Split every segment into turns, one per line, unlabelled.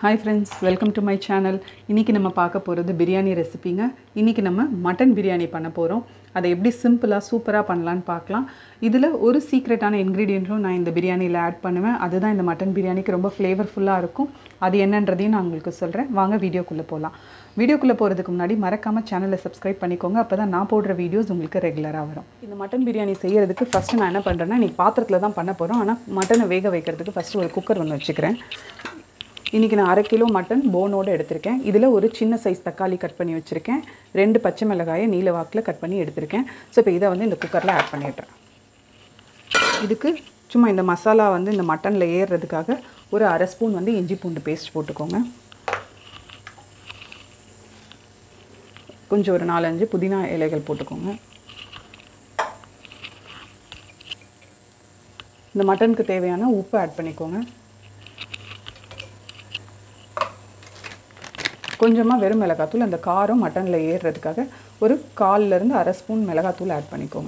hi friends welcome to my channel இன்றைக்கி நம்ம பார்க்க போகிறது பிரியாணி ரெசிபிங்க இன்றைக்கி நம்ம மட்டன் பிரியாணி பண்ண போகிறோம் அதை எப்படி சிம்பிளாக சூப்பராக பண்ணலான்னு பார்க்கலாம் இதில் ஒரு சீக்ரெட்டான இன்க்ரீடியண்ட்டும் நான் இந்த பிரியாணியில் ஆட் பண்ணுவேன் அதுதான் இந்த மட்டன் பிரியாணிக்கு ரொம்ப ஃப்ளேவர்ஃபுல்லாக இருக்கும் அது என்னன்றதையும் நான் உங்களுக்கு சொல்கிறேன் வாங்க வீடியோக்குள்ளே போகலாம் வீடியோக்குள்ளே போகிறதுக்கு முன்னாடி மறக்காமல் சேனலை சப்ஸ்கிரைப் பண்ணிக்கோங்க அப்போ தான் நான் போடுற வீடியோஸ் உங்களுக்கு ரெகுலராக வரும் இந்த மட்டன் பிரியாணி செய்கிறதுக்கு ஃபஸ்ட்டு நான் என்ன பண்ணுறேன்னா இன்றைக்கி பாத்திரத்தில் தான் பண்ண போகிறோம் ஆனால் மட்டனை வேக வைக்கிறதுக்கு ஃபஸ்ட்டு ஒரு குக்கர் ஒன்று வச்சுக்கிறேன் இன்றைக்கி நான் அரை கிலோ மட்டன் போனோடு எடுத்திருக்கேன் இதில் ஒரு சின்ன சைஸ் தக்காளி கட் பண்ணி வச்சுருக்கேன் ரெண்டு பச்சை மிளகாயை நீல வாக்கில் கட் பண்ணி எடுத்திருக்கேன் ஸோ இப்போ இதை வந்து இந்த குக்கரில் ஆட் பண்ணிடுறேன் இதுக்கு சும்மா இந்த மசாலா வந்து இந்த மட்டனில் ஏறுறதுக்காக ஒரு அரை ஸ்பூன் வந்து இஞ்சி பூண்டு பேஸ்ட் போட்டுக்கோங்க கொஞ்சம் ஒரு நாலஞ்சு புதினா இலைகள் போட்டுக்கோங்க இந்த மட்டனுக்கு தேவையான உப்பு ஆட் பண்ணிக்கோங்க கொஞ்சமாக வெறும் மிளகாத்தூள் அந்த காரம் மட்டனில் ஏறுறதுக்காக ஒரு கால்லேருந்து அரை ஸ்பூன் மிளகாத்தூள் ஆட் பண்ணிக்கோங்க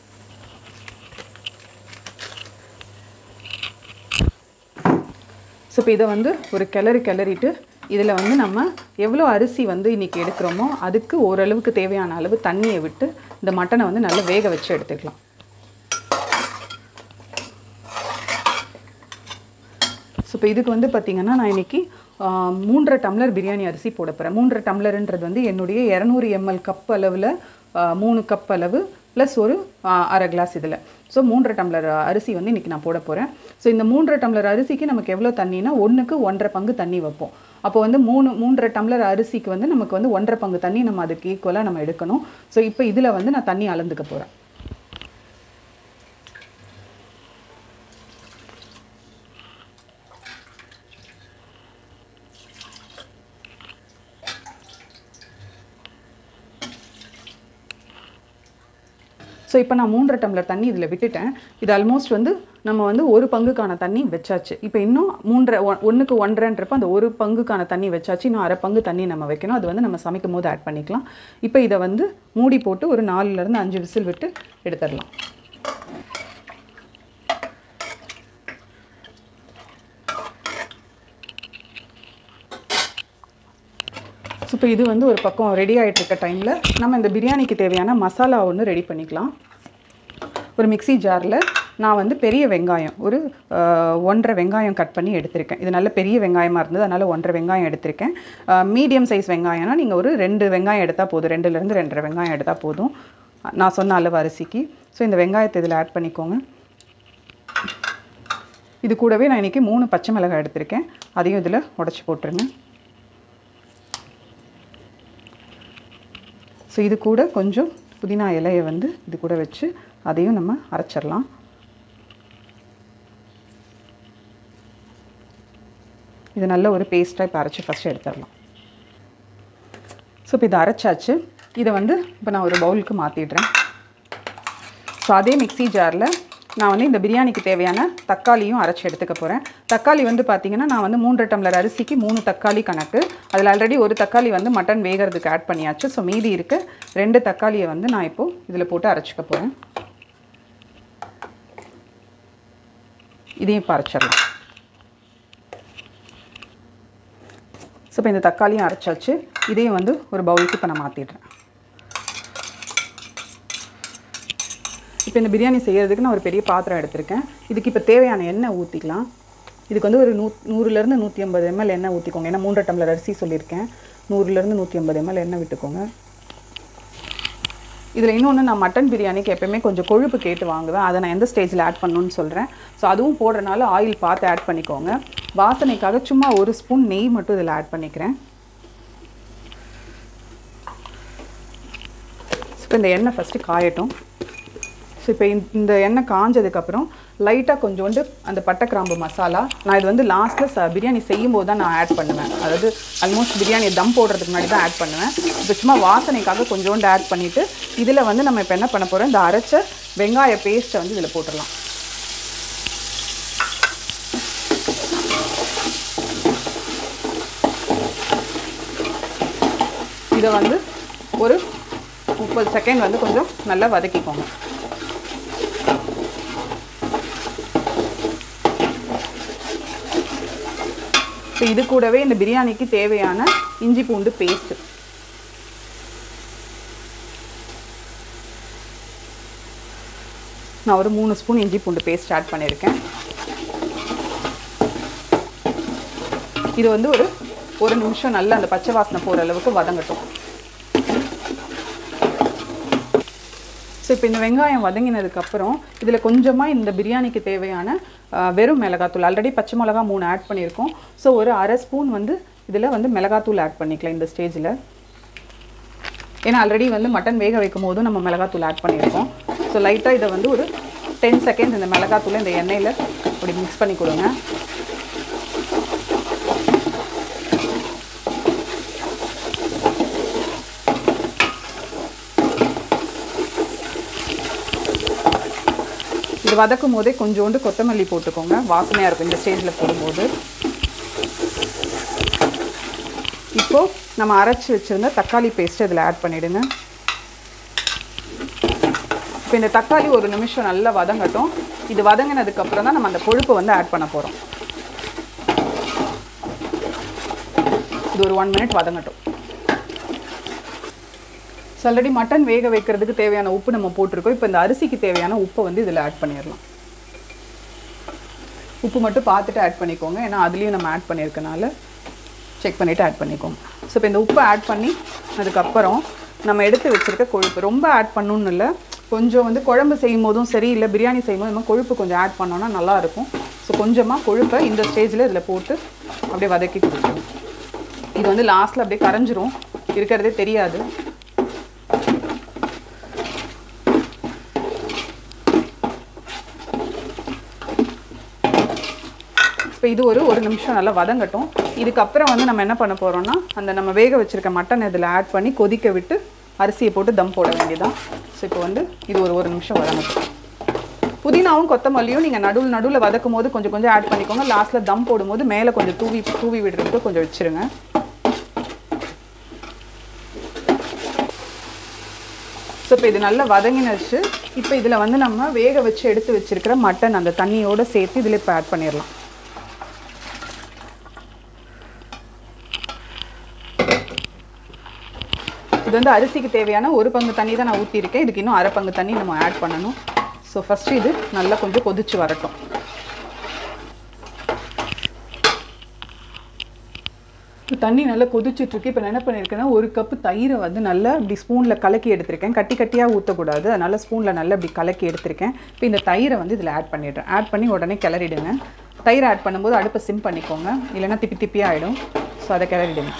ஸோ இப்போ இதை வந்து ஒரு கிளறி கிளறிட்டு இதில் வந்து நம்ம எவ்வளோ அரிசி வந்து இன்றைக்கி எடுக்கிறோமோ அதுக்கு ஓரளவுக்கு தேவையான அளவு தண்ணியை விட்டு இந்த மட்டனை வந்து நல்லா வேக வச்சு எடுத்துக்கலாம் ஸோ இப்போ இதுக்கு வந்து பார்த்திங்கன்னா நான் இன்றைக்கி மூன்றரை டம்ளர் பிரியாணி அரிசி போட போகிறேன் மூன்றரை டம்ளருன்றது வந்து என்னுடைய இரநூறு எம்எல் கப் அளவில் மூணு கப் அளவு ப்ளஸ் ஒரு அரை கிளாஸ் இதில் ஸோ மூன்றரை டம்ளர் அரிசி வந்து இன்றைக்கி நான் போட போகிறேன் ஸோ இந்த மூன்றரை டம்ளர் அரிசிக்கு நமக்கு எவ்வளோ தண்ணினா ஒன்றுக்கு ஒன்றரை பங்கு தண்ணி வைப்போம் அப்போ வந்து மூணு மூன்றரை டம்ளர் அரிசிக்கு வந்து நமக்கு வந்து ஒன்றரை பங்கு தண்ணி நம்ம அதுக்கு ஈக்குவலாக நம்ம எடுக்கணும் ஸோ இப்போ இதில் வந்து நான் தண்ணி அளந்துக்க போகிறேன் ஸோ இப்போ நான் மூன்றரை டம்ளர் தண்ணி இதில் விட்டுட்டேன் இது ஆல்மோஸ்ட் வந்து நம்ம வந்து ஒரு பங்குக்கான தண்ணி வச்சாச்சு இப்போ இன்னும் மூன்றரை ஒன்றுக்கு ஒன்றரைன்றப்ப அந்த ஒரு பங்குக்கான தண்ணி வச்சாச்சு இன்னும் அரை பங்கு தண்ணி நம்ம வைக்கணும் அது வந்து நம்ம சமைக்கும் போது ஆட் பண்ணிக்கலாம் இப்போ இதை வந்து மூடி போட்டு ஒரு நாலுலேருந்து அஞ்சு விசில் விட்டு எடுத்துடலாம் ஸோ இப்போ இது வந்து ஒரு பக்கம் ரெடி ஆகிட்டு இருக்க டைமில் நம்ம இந்த பிரியாணிக்கு தேவையான மசாலா ஒன்று ரெடி பண்ணிக்கலாம் ஒரு மிக்சி ஜாரில் நான் வந்து பெரிய வெங்காயம் ஒரு ஒன்றரை வெங்காயம் கட் பண்ணி எடுத்திருக்கேன் இது நல்ல பெரிய வெங்காயமாக இருந்தது அதனால் ஒன்றரை வெங்காயம் எடுத்திருக்கேன் மீடியம் சைஸ் வெங்காயம்னா நீங்கள் ஒரு ரெண்டு வெங்காயம் எடுத்தால் போதும் ரெண்டுலேருந்து ரெண்டரை வெங்காயம் எடுத்தால் போதும் நான் சொன்ன அளவு அரிசிக்கு ஸோ இந்த வெங்காயத்தை இதில் ஆட் பண்ணிக்கோங்க இது கூடவே நான் இன்றைக்கி மூணு பச்சை மிளகாய் எடுத்திருக்கேன் அதையும் இதில் உடச்சி போட்டுருங்க ஸோ இது கூட கொஞ்சம் புதினா இலையை வந்து இது கூட வச்சு அதையும் நம்ம அரைச்சிடலாம் இது நல்ல ஒரு பேஸ்ட்டாக இப்போ அரைச்சி ஃபஸ்ட்டு எடுத்துடலாம் ஸோ இப்போ இதை அரைச்சாச்சு இதை வந்து இப்போ நான் ஒரு பவுலுக்கு மாற்றிடுறேன் ஸோ அதே மிக்சி ஜாரில் நான் வந்து இந்த பிரியாணிக்கு தேவையான தக்காளியும் அரைச்சி எடுத்துக்க போகிறேன் தக்காளி வந்து பார்த்திங்கன்னா நான் வந்து மூன்று டம்ளர் அரிசிக்கு மூணு தக்காளி கணக்கு அதில் ஆல்ரெடி ஒரு தக்காளி வந்து மட்டன் வேகிறதுக்கு ஆட் பண்ணியாச்சு ஸோ மீதி இருக்க ரெண்டு தக்காளியை வந்து நான் இப்போது இதில் போட்டு அரைச்சிக்க போகிறேன் இதையும் இப்போ அரைச்சிடலாம் ஸோ இப்போ இந்த தக்காளியும் அரைச்சாச்சு இதையும் வந்து ஒரு பவுலுக்கு இப்போ நான் மாற்றிடுறேன் இப்போ இந்த பிரியாணி செய்கிறதுக்கு நான் ஒரு பெரிய பாத்திரம் எடுத்திருக்கேன் இதுக்கு இப்போ தேவையான எண்ணெய் ஊற்றிக்கலாம் இதுக்கு வந்து ஒரு நூ நூறுலேருந்து நூற்றி ஐம்பது எம்எல் எண்ணெய் ஊற்றிக்கோங்க ஏன்னா மூன்றரை டம்ளர் அரிசி சொல்லியிருக்கேன் நூறுலேருந்து நூற்றி ஐம்பது எம்எல் எண்ணெய் விட்டுக்கோங்க இதில் இன்னொன்று நான் மட்டன் பிரியாணிக்கு எப்போயுமே கொஞ்சம் கொழுப்பு கேட்டு வாங்குவேன் அதை நான் எந்த ஸ்டேஜில் ஆட் பண்ணணும்னு சொல்கிறேன் ஸோ அதுவும் போடுறனால ஆயில் பார்த்து ஆட் பண்ணிக்கோங்க வாசனைக்காக சும்மா ஒரு ஸ்பூன் நெய் மட்டும் இதில் ஆட் பண்ணிக்கிறேன் இப்போ இந்த எண்ணெய் ஃபஸ்ட்டு காயட்டும் ஸோ இப்போ இந்த எண்ணெய் காஞ்சதுக்கப்புறம் லைட்டாக கொஞ்சோண்டு அந்த பட்டை கிராம்பு மசாலா நான் இது வந்து லாஸ்ட்டில் ச பிரியாணி செய்யும் போது தான் நான் ஆட் பண்ணுவேன் அதாவது ஆல்மோஸ்ட் பிரியாணி தம் போடுறதுக்கு முன்னாடி தான் ஆட் பண்ணுவேன் இப்போ சும்மா வாசனைக்காக கொஞ்சோண்டு ஆட் பண்ணிவிட்டு இதில் வந்து நம்ம இப்போ என்ன பண்ண போகிறோம் இந்த அரைச்ச வெங்காய பேஸ்ட்டை வந்து இதில் போட்டுடலாம் இதை வந்து ஒரு முப்பது செகண்ட் வந்து கொஞ்சம் நல்லா வதக்கிக்கோங்க ஸோ இது கூடவே இந்த பிரியாணிக்கு தேவையான இஞ்சி பூண்டு பேஸ்ட்டு நான் ஒரு மூணு ஸ்பூன் இஞ்சி பூண்டு பேஸ்ட் ஆட் பண்ணியிருக்கேன் இது வந்து ஒரு ஒரு நிமிஷம் நல்லா அந்த பச்சை வாசனை போகிற அளவுக்கு வதங்கட்டும் ஸோ இப்போ இந்த வெங்காயம் வதங்கினதுக்கப்புறம் இதில் கொஞ்சமாக இந்த பிரியாணிக்கு தேவையான அஹ், வெறும் மிளகாத்தூள் ஆல்ரெடி பச்சை மிளகா மூணு ஆட் பண்ணியிருக்கோம் ஸோ ஒரு அரை ஸ்பூன் வந்து இதில் வந்து மிளகாத்தூள் ஆட் பண்ணிக்கலாம் இந்த ஸ்டேஜில் ஏன்னா ஆல்ரெடி வந்து மட்டன் வேக வைக்கும் போதும் நம்ம மிளகாத்தூள் ஆட் பண்ணியிருக்கோம் ஸோ லைட்டாக இதை வந்து ஒரு டென் செகண்ட்ஸ் இந்த மிளகாத்தூளை இந்த எண்ணெயில் அப்படி மிக்ஸ் பண்ணி கொடுங்க இது வதக்கும் போதே கொஞ்சோண்டு கொத்தமல்லி போட்டுக்கோங்க வாசனையாக இருக்கும் இந்த ஸ்டேஜில் போடும்போது இப்போது நம்ம அரைச்சி வச்சுருந்த தக்காளி பேஸ்ட்டு இதில் ஆட் பண்ணிவிடுங்க இப்போ இந்த தக்காளி ஒரு நிமிஷம் நல்லா வதங்கட்டும் இது வதங்கினதுக்கப்புறம் தான் நம்ம அந்த கொழுப்பை வந்து ஆட் பண்ண போகிறோம் இது ஒரு ஒன் மினிட் வதங்கட்டும் ஸோ ஆல்ரெடி மட்டன் வேக வைக்கிறதுக்கு தேவையான உப்பு நம்ம போட்டிருக்கோம் இப்போ இந்த அரிசிக்கு தேவையான உப்பை வந்து இதில் ஆட் பண்ணிடலாம் உப்பு மட்டும் பார்த்துட்டு ஆட் பண்ணிக்கோங்க ஏன்னா அதுலேயும் நம்ம ஆட் பண்ணியிருக்கனால செக் பண்ணிவிட்டு ஆட் பண்ணிக்கோங்க ஸோ இப்போ இந்த உப்பை ஆட் பண்ணி அதுக்கப்புறம் நம்ம எடுத்து வச்சுருக்க கொழுப்பு ரொம்ப ஆட் பண்ணணும்னு இல்லை கொஞ்சம் வந்து குழம்பு செய்யும் போதும் சரி இல்லை பிரியாணி செய்யும் போது நம்ம கொழுப்பு கொஞ்சம் ஆட் பண்ணோன்னா நல்லாயிருக்கும் ஸோ கொஞ்சமாக கொழுப்பை இந்த ஸ்டேஜில் இதில் போட்டு அப்படியே வதக்கி கொடுக்கணும் இது வந்து லாஸ்ட்டில் அப்படியே கரைஞ்சிரும் இருக்கிறதே தெரியாது இப்போ இது ஒரு ஒரு நிமிஷம் நல்லா வதங்கட்டும் இதுக்கப்புறம் வந்து நம்ம என்ன பண்ண போகிறோம்னா அந்த நம்ம வேக வச்சுருக்க மட்டன் இதில் ஆட் பண்ணி கொதிக்க விட்டு அரிசியை போட்டு தம் போட வேண்டியதான் ஸோ இப்போ வந்து இது ஒரு ஒரு நிமிஷம் வதங்கட்டும் புதினாவும் கொத்தமல்லியும் நீங்கள் நடுவில் நடுவில் வதக்கும் போது கொஞ்சம் கொஞ்சம் ஆட் பண்ணிக்கோங்க லாஸ்ட்டில் தம் போடும்போது மேலே கொஞ்சம் தூவி தூவி விடுறதுக்கு கொஞ்சம் வச்சுருங்க ஸோ இப்போ இது நல்லா வதங்கினச்சு இப்போ இதில் வந்து நம்ம வேக வச்சு எடுத்து வச்சிருக்கிற மட்டன் அந்த தண்ணியோடு சேர்த்து இதில் இப்போ ஆட் பண்ணிடலாம் இது வந்து அரிசிக்கு தேவையான ஒரு பங்கு தண்ணி தான் நான் ஊற்றிருக்கேன் இதுக்கு இன்னும் அரை பங்கு தண்ணி நம்ம ஆட் பண்ணணும் ஸோ ஃபஸ்ட்டு இது நல்லா கொஞ்சம் கொதிச்சு வரட்டும் இப்போ தண்ணி நல்லா கொதிச்சிட்ருக்கு இப்போ நான் என்ன பண்ணியிருக்கேன்னா ஒரு கப்பு தயிரை வந்து நல்லா இப்படி ஸ்பூனில் கலக்கி எடுத்திருக்கேன் கட்டி கட்டியாக ஊற்றக்கூடாது அதனால் ஸ்பூனில் நல்லா இப்படி கலக்கி எடுத்திருக்கேன் இப்போ இந்த தயிரை வந்து இதில் ஆட் பண்ணிடுறேன் ஆட் பண்ணி உடனே கிளறிடுங்க தயிர் ஆட் பண்ணும்போது அடுப்பை சிம் பண்ணிக்கோங்க இல்லைன்னா திப்பி திப்பியாக ஆகிடும் ஸோ அதை கிளறிடுங்க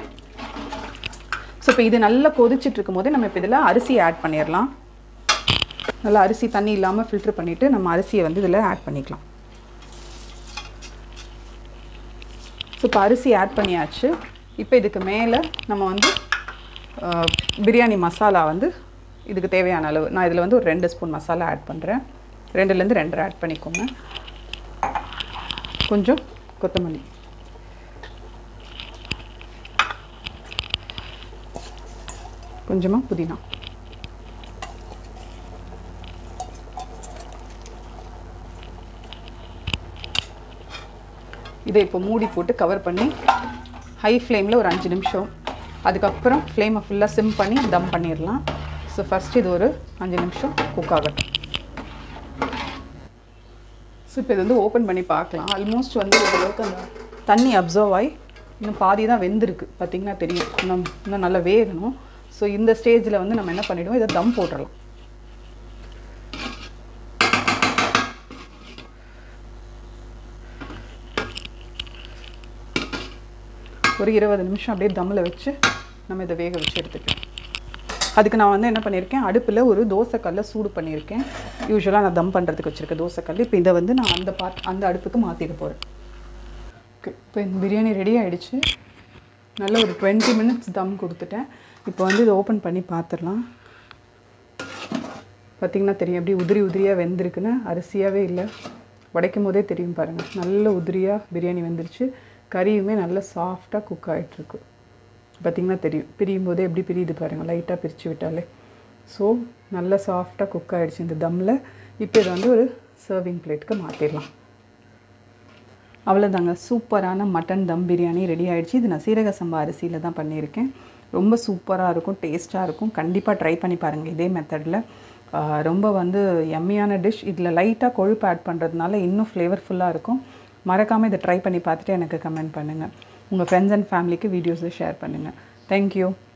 ஸோ இப்போ இது நல்லா கொதிச்சிட்டு இருக்கும் போது நம்ம இப்போ இதில் அரிசி ஆட் பண்ணிடலாம் நல்லா அரிசி தண்ணி இல்லாமல் ஃபில்ட்ரு பண்ணிவிட்டு நம்ம அரிசியை வந்து இதில் ஆட் பண்ணிக்கலாம் ஸோ இப்போ அரிசி ஆட் பண்ணியாச்சு இப்போ இதுக்கு மேலே நம்ம வந்து அஹ், பிரியாணி மசாலா வந்து இதுக்கு தேவையான அளவு நான் இதில் வந்து ஒரு ரெண்டு ஸ்பூன் மசாலா ஆட் பண்ணுறேன் ரெண்டுலேருந்து ரெண்டரை ஆட் பண்ணிக்கோங்க கொஞ்சம் கொத்தமல்லி கொஞ்சமாக புதினா இதை இப்போ மூடி போட்டு கவர் பண்ணி ஹை ஃப்ளேமில் ஒரு அஞ்சு நிமிஷம் அதுக்கப்புறம் ஃப்ளேமை ஃபுல்லாக சிம் பண்ணி தம் பண்ணிடலாம் ஸோ ஃபஸ்ட் இது ஒரு அஞ்சு நிமிஷம் குக் ஆகட்டும் ஸோ இப்போ இது வந்து ஓப்பன் பண்ணி பார்க்கலாம் ஆல்மோஸ்ட் வந்து ஓரளவுக்கு அந்த தண்ணி அப்சர்வ் ஆகி இன்னும் பாதி தான் வெந்திருக்கு பார்த்தீங்கன்னா தெரியும் இன்னும் இன்னும் நல்லா வேகணும் ஸோ இந்த ஸ்டேஜில் வந்து நம்ம என்ன பண்ணிடுவோம் இதை தம் போட்டுடலாம் ஒரு இருபது நிமிஷம் அப்படியே தம்மில் வச்சு நம்ம இதை வேக வச்சு எடுத்துக்கலாம் அதுக்கு நான் வந்து என்ன பண்ணியிருக்கேன் அடுப்பில் ஒரு தோசைக்கல்லை சூடு பண்ணியிருக்கேன் யூஸ்வலாக நான் தம் பண்ணுறதுக்கு வச்சுருக்க தோசைக்கல் இப்போ இதை வந்து நான் அந்த பாட் அந்த அடுப்புக்கு மாற்றிட போகிறேன் ஓகே இப்போ இந்த பிரியாணி ரெடி ஆயிடுச்சு நல்ல ஒரு டுவெண்ட்டி மினிட்ஸ் தம் கொடுத்துட்டேன் இப்போ வந்து இதை ஓப்பன் பண்ணி பார்த்துடலாம் பார்த்திங்கன்னா தெரியும் எப்படி உதிரி உதிரியாக வெந்திருக்குன்னு அரிசியாகவே இல்லை உடைக்கும் போதே தெரியும் பாருங்கள் நல்ல உதிரியாக பிரியாணி வெந்துருச்சு கறியுமே நல்ல சாஃப்டாக குக் ஆகிட்டுருக்கு பார்த்திங்கன்னா தெரியும் பிரியும் போதே எப்படி பிரியுது பாருங்கள் லைட்டாக பிரித்து விட்டாலே ஸோ நல்ல சாஃப்டாக குக் ஆகிடுச்சு இந்த தம்மில் இப்போ இதை வந்து ஒரு சர்விங் பிளேட்டுக்கு மாற்றிடலாம் அவ்வளோதாங்க சூப்பரான மட்டன் தம் பிரியாணி ரெடி ஆயிடுச்சு இது நான் சீரக சம்பா அரிசியில் தான் பண்ணியிருக்கேன் ரொம்ப சூப்பராக இருக்கும் டேஸ்ட்டாக இருக்கும் கண்டிப்பாக ட்ரை பண்ணி பாருங்கள் இதே மெத்தடில் ரொம்ப வந்து எம்மியான டிஷ் இதில் லைட்டாக கொழுப்பு ஆட் பண்ணுறதுனால இன்னும் ஃப்ளேவர்ஃபுல்லாக இருக்கும் மறக்காமல் இதை ட்ரை பண்ணி பார்த்துட்டு எனக்கு கமெண்ட் பண்ணுங்கள் உங்கள் ஃப்ரெண்ட்ஸ் அண்ட் ஃபேமிலிக்கு வீடியோஸை ஷேர் பண்ணுங்கள் தேங்க்யூ